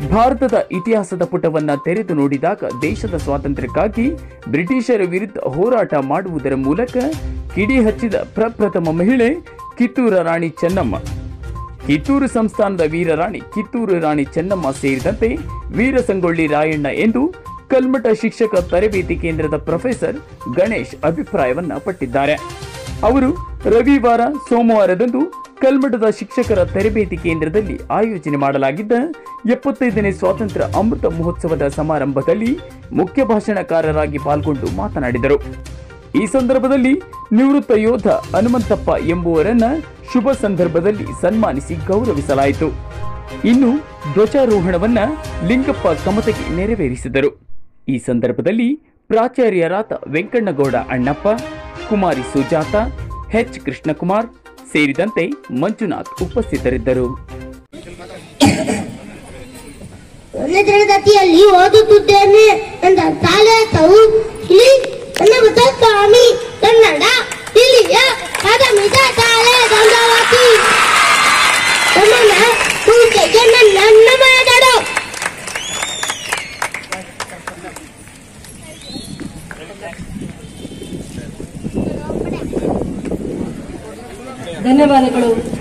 ಭಾರತದ ಇತಿಹಾಸದ ಪುಟವನ್ನ ತೆರೆದು ನೋಡಿದಾಗ ದೇಶದ ಸ್ವಾತಂತ್ರ್ಯಕ್ಕಾಗಿ ಬ್ರಿಟಿಷರ ವಿರುದ್ಧ ಹೋರಾಟ ಮಾಡುವುದರ ಮೂಲಕ ಕಿಡಿ ಹಚ್ಚಿದ ಪ್ರಪ್ರಥಮ ಮಹಿಳೆ ಕಿತ್ತೂರ ರಾಣಿ ಚೆನ್ನಮ್ಮ ಕಿತ್ತೂರು ಸಂಸ್ಥಾನದ ವೀರರಾಣಿ ಕಿತ್ತೂರು ರಾಣಿ ಚೆನ್ನಮ್ಮ ಸೇರಿದಂತೆ ವೀರಸಂಗೊಳ್ಳಿ ರಾಯಣ್ಣ ಎಂದು ಕಲ್ಮಠ ಶಿಕ್ಷಕ ತರಬೇತಿ ಕೇಂದ್ರದ ಪ್ರೊಫೆಸರ್ ಗಣೇಶ್ ಅಭಿಪ್ರಾಯವನ್ನ ಪಟ್ಟಿದ್ದಾರೆ ಅವರು ರವಿವಾರ ಸೋಮವಾರದಂದು ಕಲ್ಮಠದ ಶಿಕ್ಷಕರ ತರಬೇತಿ ಕೇಂದ್ರದಲ್ಲಿ ಆಯೋಜನೆ ಮಾಡಲಾಗಿದ್ದ ಎಪ್ಪತ್ತೈದನೇ ಸ್ವಾತಂತ್ರ್ಯ ಅಮೃತ ಮಹೋತ್ಸವದ ಸಮಾರಂಭದಲ್ಲಿ ಮುಖ್ಯ ಭಾಷಣಕಾರರಾಗಿ ಪಾಲ್ಗೊಂಡು ಮಾತನಾಡಿದರು ಈ ಸಂದರ್ಭದಲ್ಲಿ ನಿವೃತ್ತ ಯೋಧ ಹನುಮಂತಪ್ಪ ಎಂಬುವರನ್ನ ಶುಭ ಸಂದರ್ಭದಲ್ಲಿ ಸನ್ಮಾನಿಸಿ ಗೌರವಿಸಲಾಯಿತು ಇನ್ನು ಧ್ವಜಾರೋಹಣವನ್ನ ಲಿಂಗಪ್ಪ ಕಮತಗಿ ನೆರವೇರಿಸಿದರು ಈ ಸಂದರ್ಭದಲ್ಲಿ ಪ್ರಾಚಾರ್ಯರಾದ ವೆಂಕಣ್ಣಗೌಡ ಅಣ್ಣಪ್ಪ ಕುಮಾರಿ ಸುಜಾತ ಎಚ್ ಕೃಷ್ಣಕುಮಾರ್ ಸೇರಿದಂತೆ ಮಂಜುನಾಥ್ ಉಪಸ್ಥಿತರಿದ್ದರು ಒಂದನೇ ತರಗತಿಯಲ್ಲಿ ಓದುತ್ತಿದ್ದೇನೆ ಎಂದ ಶಾಲೆ ತಾವು ಇಲ್ಲಿ ನನ್ನ ಸ್ವಾಮಿ ಕನ್ನಡ ಇಲ್ಲಿಯ ಪ್ರಾಥಮಿಕ ಶಾಲೆ ದಂಡವತಿ ನಮ್ಮನ್ನ ಪೂಜೆಗೆ ನನ್ನ ಮಾತಾಡು ಧನ್ಯವಾದಗಳು